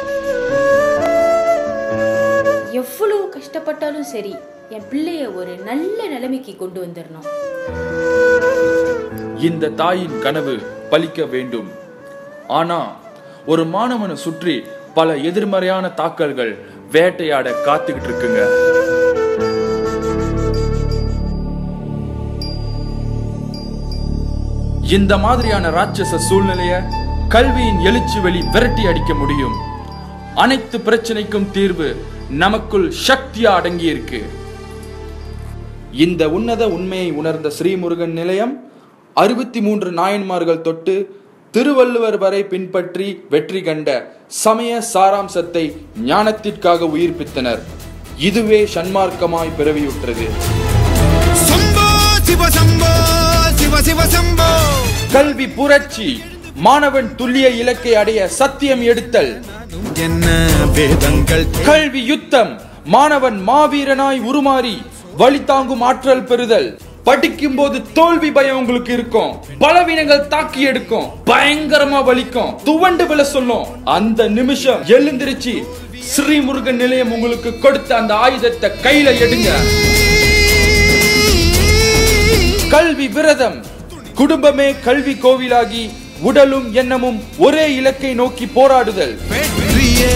எவ்வளவு கஷ்டப்பட்டாலும் சரி என் பிள்ளைய ஒரு நல்ல நிலைமைக்கு கொண்டு வந்துடணும் இந்த தாயின் கனவு பலிக்க வேண்டும் ஆனா ஒரு மாணவனை சுற்றி பல எதிர்மறையான தாக்கல்கள் வேட்டையாட காத்துக்கிட்டு இருக்குங்க இந்த மாதிரியான ராட்சச சூழ்நிலைய கல்வியின் எழுச்சி வெளி விரட்டி அடிக்க முடியும் அனைத்து பிரச்சனைக்கும் தீர்வு நமக்குள் சக்தியா அடங்கி இருக்கு இந்த உன்னத உண்மையை உணர்ந்த ஸ்ரீமுருகன் நிலையம் அறுபத்தி மூன்று நாயன்மார்கள் தொட்டு திருவள்ளுவர் வரை பின்பற்றி வெற்றி கண்ட சமய சாராம்சத்தை ஞானத்திற்காக உயிர்ப்பித்தனர் இதுவே சன்மார்க்கமாய் பிறவியுற்றது சம்போ சிவ சம்போ சிவ சிவ சம்போ கல்வி புரட்சி மாணவன் துல்லிய இலக்கை அடைய சத்தியம் எடுத்தல் என்ன வேதங்கள் கல்வி யுத்தம் மாணவன் மாவீரனாய் உருமாறி வழி தாங்கும் ஆற்றல் பெறுதல் படிக்கும் போது தோல்வி பயம் உங்களுக்கு இருக்கும் பலவீனங்கள் தாக்கி எடுக்கும் பயங்கரமா வலிக்கும் துவண்டு விழ சொல்லும் அந்த நிமிஷம் எழுந்திருச்சு ஸ்ரீமுருகன் நிலையம் உங்களுக்கு கொடுத்த அந்த ஆயுதத்தை கையில எடுங்க கல்வி விரதம் குடும்பமே கல்வி கோவிலாகி உடலும் எண்ணமும் ஒரே இலக்கை நோக்கி போராடுதல் வெற்றியே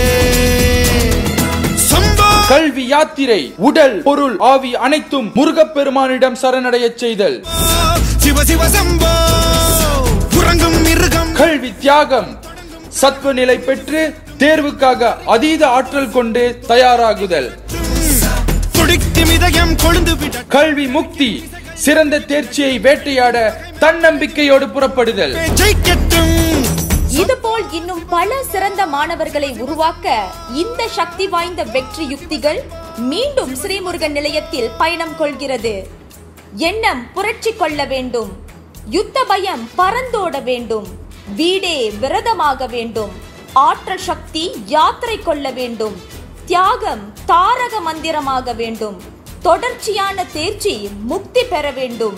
சம்போ கல்வி யாத்திரை உடல் பொருள் ஆவி அனைத்தும் முருகப்பெருமானிடம் சரணடையச் செய்தல் சிவ சிவ சம்போ உறங்கும் மிருகம் கல்வி தியாகம் சத்வ நிலை பெற்று தேர்வுக்காக அதீத ஆற்றல் கொண்டு தயாராகுதல் துடிக்கும் இதயம் கொழுந்து விட கல்வி முக்தி சிறந்த தேர்ச்சியை வேட்டையாட தன்னம்பிக்கையோடு புறப்படுதல் ஜெயிக்கட்டும் இதுபோல் இன்னும் பல சிறந்த மாணவர்களை உருவாக்க இந்த சக்தி வாய்ந்த வெற்றி யுக்திகள் மீண்டும் ஸ்ரீமுருகன் நிலையத்தில் பயணம் கொள்கிறது எண்ணம் புரட்சி கொள்ள வேண்டும் யுத்த பயம் பறந்தோட வேண்டும் வீடே விரதமாக வேண்டும் ஆற்றல் சக்தி யாத்திரை கொள்ள வேண்டும் தியாகம் தாரக மந்திரமாக வேண்டும் தொடர்ச்சியான தேர்ச்சி முக்தி பெற வேண்டும்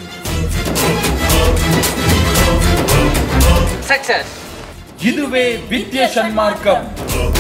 இதுவே வித்ய சன்மார்க்கம்